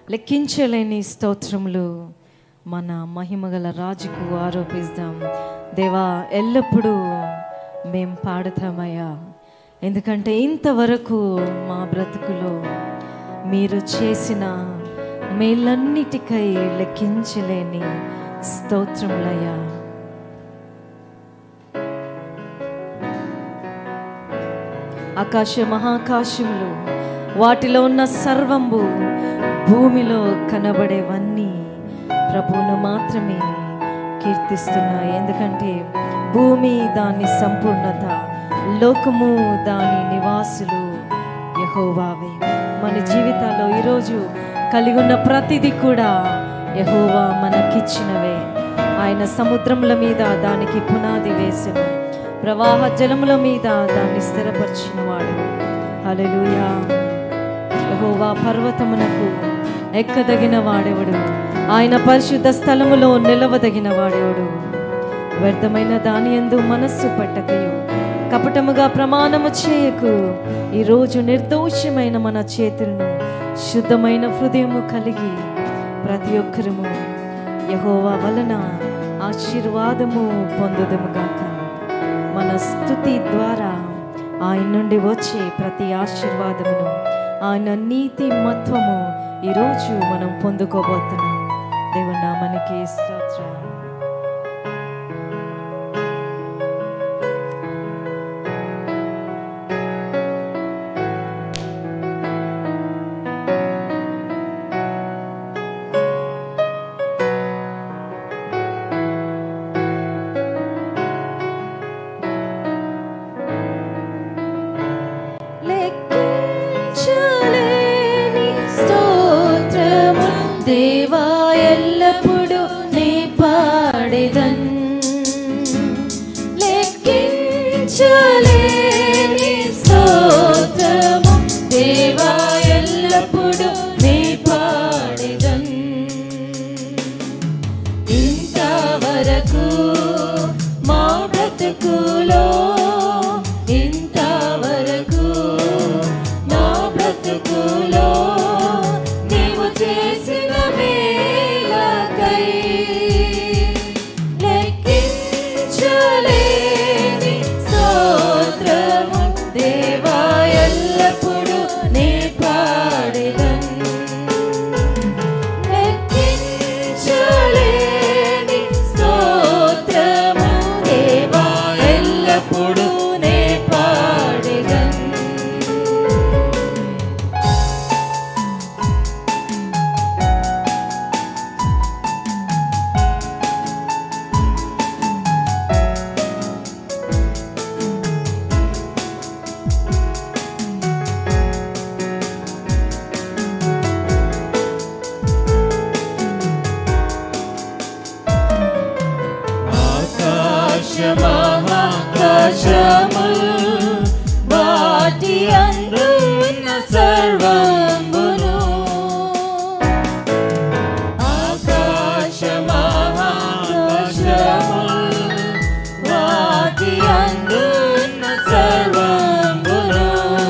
లెక్కించలేని స్తోత్రములు మన మహిమగల రాజుకు ఆరోపిస్తాం దేవా ఎల్లప్పుడూ మేం పాడతామయ్యా ఎందుకంటే ఇంతవరకు మా బ్రతుకులో మీరు చేసిన మేలన్నిటికై లెక్కించలేని స్తోత్రములయ్యా ఆకాశ మహాకాశములు వాటిలో ఉన్న సర్వంబు భూమిలో కనబడేవన్నీ ప్రభువును మాత్రమే కీర్తిస్తున్నాయి ఎందుకంటే భూమి దాని సంపూర్ణత లోకము దాని నివాసులు యహోవావే మన జీవితాల్లో ఈరోజు కలిగి ఉన్న ప్రతిదీ కూడా యహోవా మనకిచ్చినవే ఆయన సముద్రముల మీద దానికి పునాది వేసెను ప్రవాహ జలముల మీద దాన్ని స్థిరపరిచినవాడు హల్లెలూయా యెహోవా పర్వతమునకు ఎక్కదగిన వాడెవడు ఆయన పరిశుద్ధ స్థలములో నిలవదగిన వాడెవడు వ్యర్థమైన దాని యందు మనస్సు పట్టకయు కపటముగా ప్రమాణము చేయకు ఈరోజు నిర్దోషమైన మన చేతులను శుద్ధమైన హృదయము కలిగి ప్రతి ఒక్కరము యహోవా వలన ఆశీర్వాదము పొందుదముగాక మన స్థుతి ద్వారా ఆయన నుండి వచ్చే ప్రతి ఆశీర్వాదమును ఆయన నీతి మత్వము ఈరోజు మనం పొందుకోబోతున్నాం దేవుని నామానికి స్తోత్రం లెక్కించలేని స్తోత్రము దేవా ఎల్లప్పుడూ నీ పాడెదన్ లెక్కించలేని స్తోత్రము దేవా ఎల్లప్పుడూ నీ పాడెదన్ ఇంతవరకు మా బ్రతుకులో ఇంతవరకు నా బ్రతుకులో నీవు చేసిన మేలకై లెక్కించలేని స్తోత్రము దేవా ఎల్లప్పుడూ నీ పాడెదన్ లెక్కించలేని స్తోత్రము దేవా ఎల్లప్పుడూ నే పాడెదన్ ఆకాశమహాకాశముల్ వాటి అందున్న సర్వంబును ఆకాశమహాకాశముల్ వాటి అందున్న సర్వంబును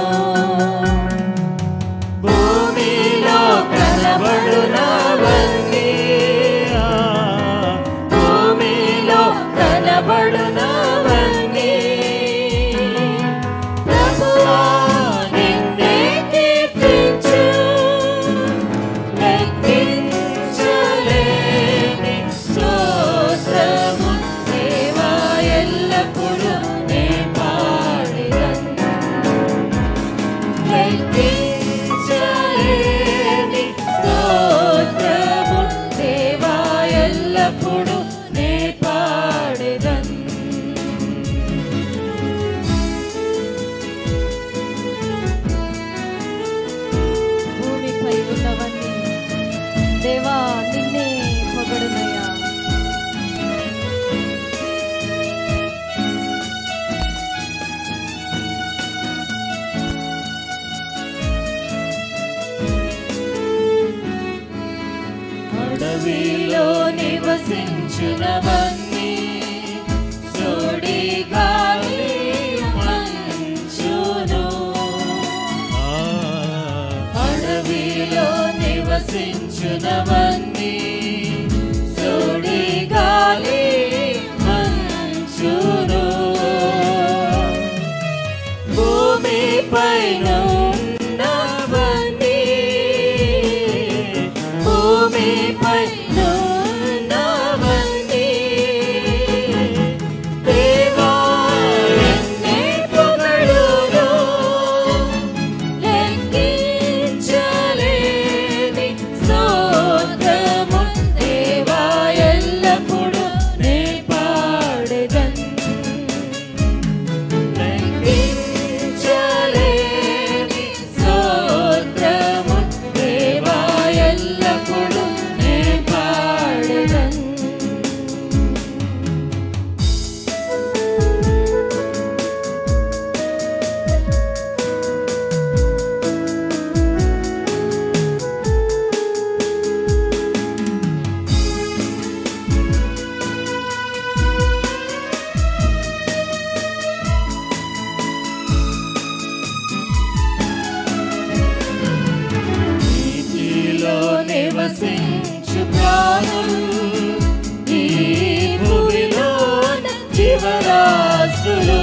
భూమిలో కనబడునవన్నీ భూమిలో కనబడునవన్నీ ప్రభువా నిన్నే కీర్తించు లెక్కించలేని స్తోత్రము దేవా ఎల్లప్పుడూ నే పాడెదన్ లెక్కించలేని స్తోత్రము దేవా ఎల్లప్పుడూ నే పాడెదన్ భూమిపై ఉన్నవన్నీ దేవా నిన్నే పొగడునయ్యా అడవిలో నివసించునవన్నీ సోడి గాలి మంచును అడవిలో నివసించు దర్శనమన్నీ సుడి గాలి మంచును భూమి పైన ఉన్నవన్నీ భూమి పైన ఉన్నవన్నీ దేవా ఎన్నే పొగడును లెక్కించలేని స్తోత్రము దేవా ఎల్లప్పుడూ నే పాడెదన్ లెక్కించలేని స్తోత్రము దేవా ఎల్లప్పుడూ నే పాడెదన్ నీతిలో నివసించు ప్రాణులు ఈ భూమిలో జీవరాశులు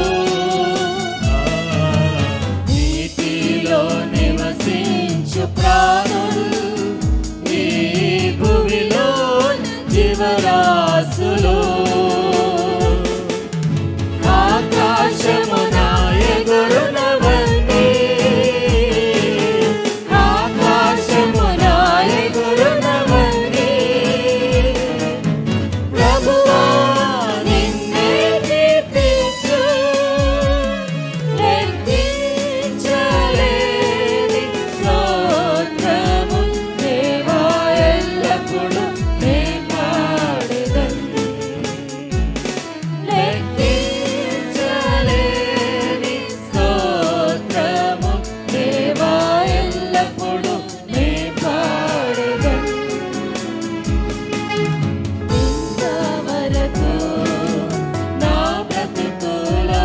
నీతిలో నివసించు ప్రాణులు ఈ భూమిలో జీవరాశులు ఆకాశమున ఎగురునవన్నీ ఆకాశమున ఎగురునవన్నీ ప్రభువా నిన్నే కీర్తించు లెక్కించలేని స్తోత్రము దేవా ఎల్లప్పుడూ నే పాడెదన్ లెక్కించలేని స్తోత్రము దేవా ఎల్లప్పుడూ నే పాడెదన్ ఇంతవరకు నా బ్రతుకులో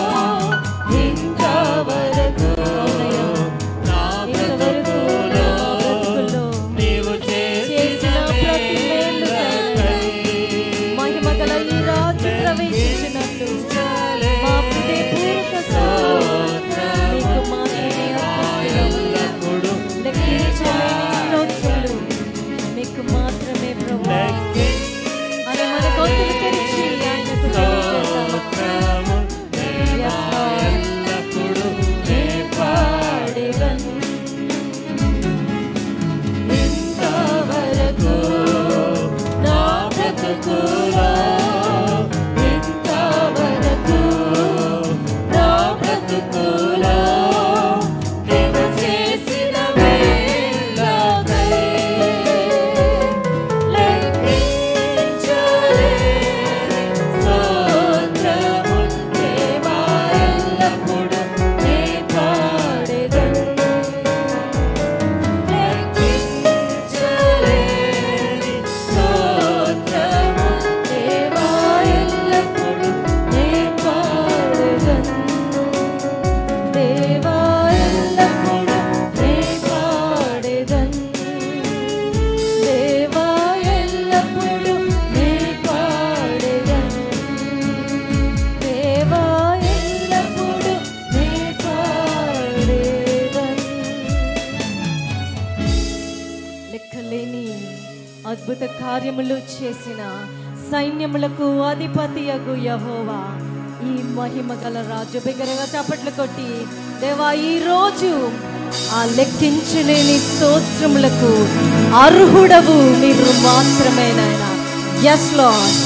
ఇంతవరకు నా బ్రతుకులో నీవు చేసిన ప్రతి మేలుకై మహిమగల ఈ రాజు ప్రవేశించినట్లు మా హృదయపూర్వక స్తోత్రం నీకు మాత్రమే అర్పిస్తున్నాము. లెక్కించలేని స్తోత్రాలు మీకు మాత్రమే ప్రభు అని మన గొంతులు తెరిచి ఆయనకు తెలియజేద్దాము. Yes, Lord. నే పాడెదన్. ఇంతవరకు నా బ్రతుకులో ఇంతవరకు నా బ్రతుకులో నీవు చేసిన మేళ్ళకై లెక్కించలేని స్తోత్రము దేవా ఎల్లప్పుడూ నే పాడెదన్. లెక్కించలేని స్తోత్రము దేవా ఎల్లప్పుడూ నే పాడెదన్. దేవా ఎల్లప్పుడూ నే పాడెదన్. దేవా ఎల్లప్పుడూ నే పాడెదన్. దేవా ఎల్లప్పుడూ నే పాడెదన్. లెక్కలేని అద్భుత కార్యములు చేసిన సైన్యములకు అధిపతి అగు యహోవా ఈ మహిమ గల రాజు బిగ్గరగా చప్పట్లు కొట్టి దేవా ఈ రోజు ఆ లెక్కించలేని స్తోత్రములకు అర్హుడవు మీరు మాత్రమే నాయన ఎస్ లార్డ్